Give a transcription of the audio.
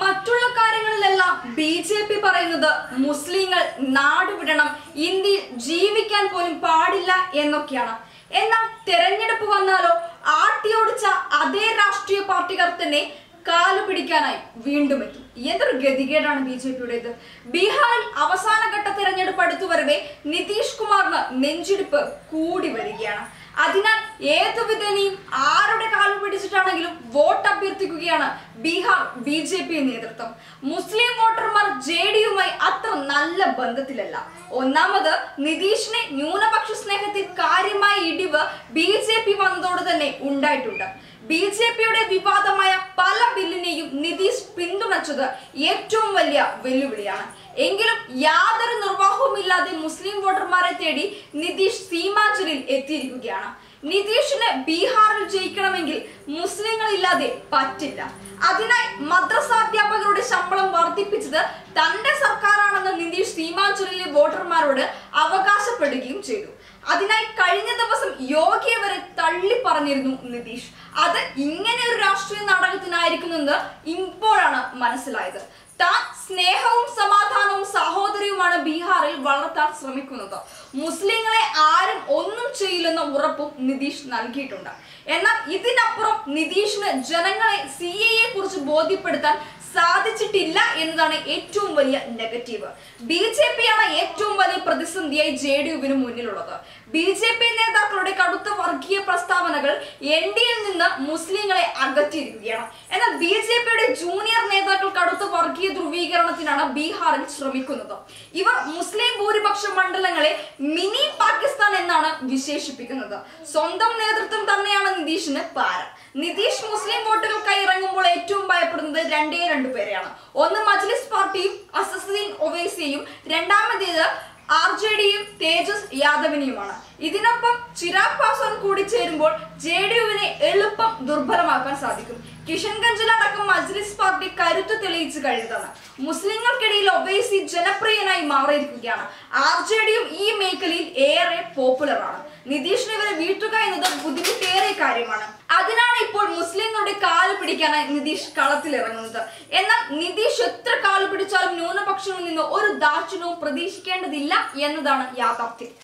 മറ്റുള്ള കാര്യങ്ങളിലെല്ലാം B J P പറയുന്നത് മുസ്ലിങ്ങൾ നാടുവിടണം ഇന്ത്യയിൽ ജീവിക്കാൻ പോലും പാടില്ല എന്നൊക്കെയാണ് എന്നാൽ തെരഞ്ഞെടുപ്പ് വന്നാലോ ആട്ടിയോടിച്ച അതേ രാഷ്ട്രീയ പാർട്ടിക്കാർ തന്നെ കാലു പിടിക്കാനായി വീണ്ടും എത്തും എന്തൊരു ഗതികേടാണ് ബി ജെ പിയുടേത് ബീഹാറിൽ അവസാനഘട്ട തെരഞ്ഞെടുപ്പ് അടുത്തു വരവേ നിതീഷ് കുമാറിന് നെഞ്ചിടിപ്പ് കൂടി വരികയാണ് അതിനാൽ ഏതു വിധേനയും ആരുടെ കാലു പിടിച്ചിട്ടാണെങ്കിലും വോട്ട് അഭ്യർത്ഥിക്കുകയാണ് ബീഹാർ ബി ജെ പി നേതൃത്വം മുസ്ലിം വോട്ടർമാർ ജെ ഡിയുമായി അത്ര നല്ല ബന്ധത്തിലല്ല ഒന്നാമത് നിതീഷിനെ ന്യൂനപക്ഷ സ്നേഹത്തിൽ കാര്യമായ ഇടിവ് ബി ജെ പി വന്നതോടെ തന്നെ ഉണ്ടായിട്ടുണ്ട് ബി ജെ പിയുടെ വിവാദമായ പല ബില്ലിനെയും നിതീഷ് പിന്തുണച്ചത് ഏറ്റവും വലിയ വെല്ലുവിളിയാണ് എങ്കിലും യാതൊരു നിർവാഹവുമില്ലാതെ മുസ്ലിം വോട്ടർമാരെ തേടി നിതീഷ് സീമാഞ്ചലിൽ എത്തിയിരിക്കുകയാണ് നിതീഷിന് ബീഹാറിൽ ജയിക്കണമെങ്കിൽ മുസ്ലിങ്ങളില്ലാതെ പറ്റില്ല അതിനായി മദ്രസാധ്യാപകരുടെ ശമ്പളം വർദ്ധിപ്പിച്ചത് തന്റെ സർക്കാരാണെന്ന് നിതീഷ് സീമാഞ്ചലിലെ വോട്ടർമാരോട് അവകാശപ്പെടുകയും ചെയ്തു അതിനായി കഴിഞ്ഞ ദിവസം യോഗിയെ വരെ തള്ളി പറഞ്ഞിരുന്നു നിതീഷ് അത് ഇങ്ങനെ ഒരു രാഷ്ട്രീയ നാടകത്തിനായിരിക്കുമെന്ന് ഇപ്പോഴാണ് മനസ്സിലായത് താൻ സ്നേഹവും സമാധാനവും സഹോദരിയുമാണ് ബീഹാറിൽ വളർത്താൻ ശ്രമിക്കുന്നത് മുസ്ലിങ്ങളെ ആരും ഒന്നും ചെയ്യില്ലെന്ന ഉറപ്പും നിതീഷ് നൽകിയിട്ടുണ്ട് എന്നാൽ ഇതിനപ്പുറം നിതീഷിന് ജനങ്ങളെ സി എയെ കുറിച്ച് ബോധ്യപ്പെടുത്താൻ സാധിച്ചിട്ടില്ല എന്നതാണ് ഏറ്റവും വലിയ നെഗറ്റീവ് ബി ജെ പി ആണ് ഏറ്റവും വലിയ പ്രതിസന്ധിയായി ജെ ഡി യുവിന് മുന്നിലുള്ളത് ബി ജെ പി നേതാക്കളുടെ കടുത്ത വർഗീയ പ്രസ്താവനകൾ എൻ ഡി എൽ നിന്ന് മുസ്ലിങ്ങളെ അകറ്റിയിരിക്കുകയാണ് എന്നാൽ ബി ജെ പിയുടെ ജൂനിയർ നേതാക്കൾ കടുത്ത വർഗീയ ധ്രുവീകരണത്തിനാണ് ബീഹാറിൽ ശ്രമിക്കുന്നത് ഇവർ മുസ്ലിം ഭൂരിപക്ഷ മണ്ഡലങ്ങളെ മിനി പാകിസ്ഥാൻ എന്നാണ് വിശേഷിപ്പിക്കുന്നത് സ്വന്തം നേതൃത്വം തന്നെയാണ് നിതീഷിന് പാര നിതീഷ് മുസ്ലിം വോട്ടുകൾക്കായി ഇറങ്ങുമ്പോൾ ഏറ്റവും ഭയപ്പെടുന്നത് രണ്ടേ രണ്ടു പേരെയാണ് ഒന്ന് മജ്ലിസ് പാർട്ടിയും അസസുദ്ദീൻ ഒവൈസിയും രണ്ടാമത്തേത് ആർ ജെ ഡിയും തേജസ് യാദവിനെയുമാണ് ഇതിനൊപ്പം ചിരാഗ് പാസ്വാൻ കൂടി ചേരുമ്പോൾ ജെ ഡി യുവിനെ എളുപ്പം ദുർബലമാക്കാൻ സാധിക്കും കിഷൻഗഞ്ചിലടക്കം മജ്ലിസ് പാർട്ടി കരുത്ത് തെളിയിച്ചു കഴിഞ്ഞതാണ് മുസ്ലിങ്ങൾക്കിടയിൽ ഒവൈസി ജനപ്രിയനായി മാറിയിരിക്കുകയാണ് ആർ ജെ ഡിയും ഈ മേഖലയിൽ ഏറെ പോപ്പുലർ ആണ് നിതീഷിനെ ഇവരെ വീഴ്ത്തുക എന്നത് ബുദ്ധിമുട്ടേറിയ കാര്യമാണ് അതിനാണ് ഇപ്പോൾ മുസ്ലിങ്ങളുടെ കാല് പിടിക്കാനായി നിതീഷ് കളത്തിലിറങ്ങുന്നത് എന്നാൽ നിതീഷ് എത്ര കാല് പിടിച്ചാലും ന്യൂനപക്ഷങ്ങളിൽ നിന്ന് ഒരു ദാക്ഷിണ്യവും പ്രതീക്ഷിക്കേണ്ടതില്ല എന്നതാണ് യാഥാർത്ഥ്യം